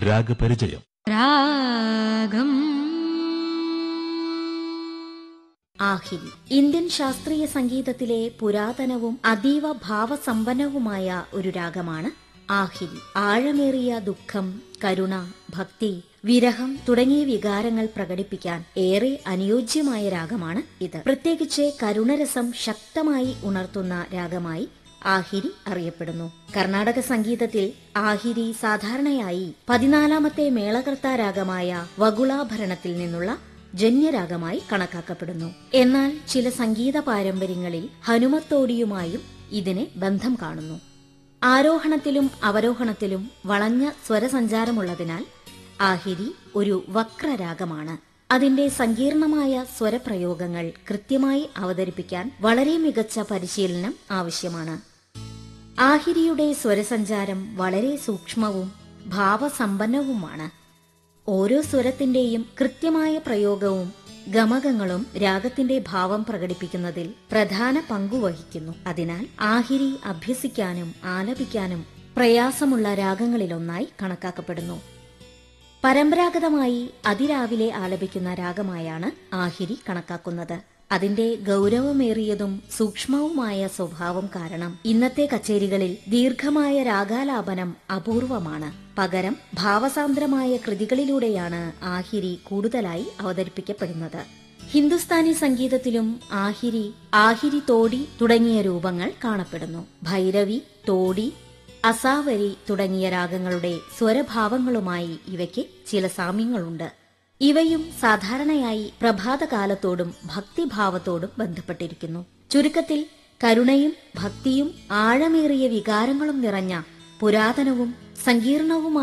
രാഗപരിചയം രാഗം ആഹിരി ഇന്ത്യൻ ശാസ്ത്രീയ സംഗീതത്തിലെ പുരാതനവും അതീവ ഭാവസമ്പന്നവുമായ ഒരു രാഗമാണ് ആഹിരി ആഴമേറിയ ദുഃഖം കരുണ ഭക്തി വിരഹം തുടങ്ങിയ വികാരങ്ങൾ പ്രകടിപ്പിക്കാൻ ഏറെ അനുയോജ്യമായ രാഗമാണ് ഇത് പ്രത്യേകിച്ച് കരുണരസം ശക്തമായി ഉണർത്തുന്ന രാഗമായി ആഹിരി അറിയപ്പെടുന്നു കർണാടക സംഗീതത്തിൽ ആഹിരി സാധാരണയായി പതിനാലാമത്തെ മേളകർത്താ രാഗമായ വകുളാഭരണത്തിൽ നിന്നുള്ള ജന്യരാഗമായി കണക്കാക്കപ്പെടുന്നു എന്നാൽ ചില സംഗീത പാരമ്പര്യങ്ങളിൽ ഹനുമത്തോടിയുമായും ഇതിനെ ബന്ധം കാണുന്നു ആരോഹണത്തിലും അവരോഹണത്തിലും വളഞ്ഞ സ്വരസഞ്ചാരമുള്ളതിനാൽ ആഹിരി ഒരു വക്രരാഗമാണ് അതിന്റെ സങ്കീർണമായ സ്വരപ്രയോഗങ്ങൾ കൃത്യമായി അവതരിപ്പിക്കാൻ വളരെ മികച്ച പരിശീലനം ആവശ്യമാണ് ആഹിരിയുടെ സ്വരസഞ്ചാരം വളരെ സൂക്ഷ്മവും ഭാവസമ്പന്നവുമാണ് ഓരോ സ്വരത്തിന്റെയും കൃത്യമായ പ്രയോഗവും ഗമകങ്ങളും രാഗത്തിന്റെ ഭാവം പ്രകടിപ്പിക്കുന്നതിൽ പ്രധാന പങ്കുവഹിക്കുന്നു അതിനാൽ ആഹിരി അഭ്യസിക്കാനും ആലപിക്കാനും പ്രയാസമുള്ള രാഗങ്ങളിലൊന്നായി കണക്കാക്കപ്പെടുന്നു പരമ്പരാഗതമായി അതിരാവിലെ ആലപിക്കുന്ന രാഗമായാണ് ആഹിരി കണക്കാക്കുന്നത് അതിന്റെ ഗൗരവമേറിയതും സൂക്ഷ്മവുമായ സ്വഭാവം കാരണം ഇന്നത്തെ കച്ചേരികളിൽ ദീർഘമായ രാഗാലാപനം അപൂർവമാണ് പകരം ഭാവസാന്ദ്രമായ കൃതികളിലൂടെയാണ് ആഹിരി കൂടുതലായി അവതരിപ്പിക്കപ്പെടുന്നത് ഹിന്ദുസ്ഥാനി സംഗീതത്തിലും ആഹിരി ആഹിരി തോടി തുടങ്ങിയ രൂപങ്ങൾ കാണപ്പെടുന്നു ഭൈരവി തോടി അസാവരി തുടങ്ങിയ രാഗങ്ങളുടെ സ്വരഭാവങ്ങളുമായി ഇവയ്ക്ക് ചില സാമ്യങ്ങളുണ്ട് ഇവയും സാധാരണയായി പ്രഭാതകാലത്തോടും ഭക്തിഭാവത്തോടും ബന്ധപ്പെട്ടിരിക്കുന്നു ചുരുക്കത്തിൽ കരുണയും ഭക്തിയും ആഴമേറിയ വികാരങ്ങളും നിറഞ്ഞ പുരാതനവും സങ്കീർണവുമായ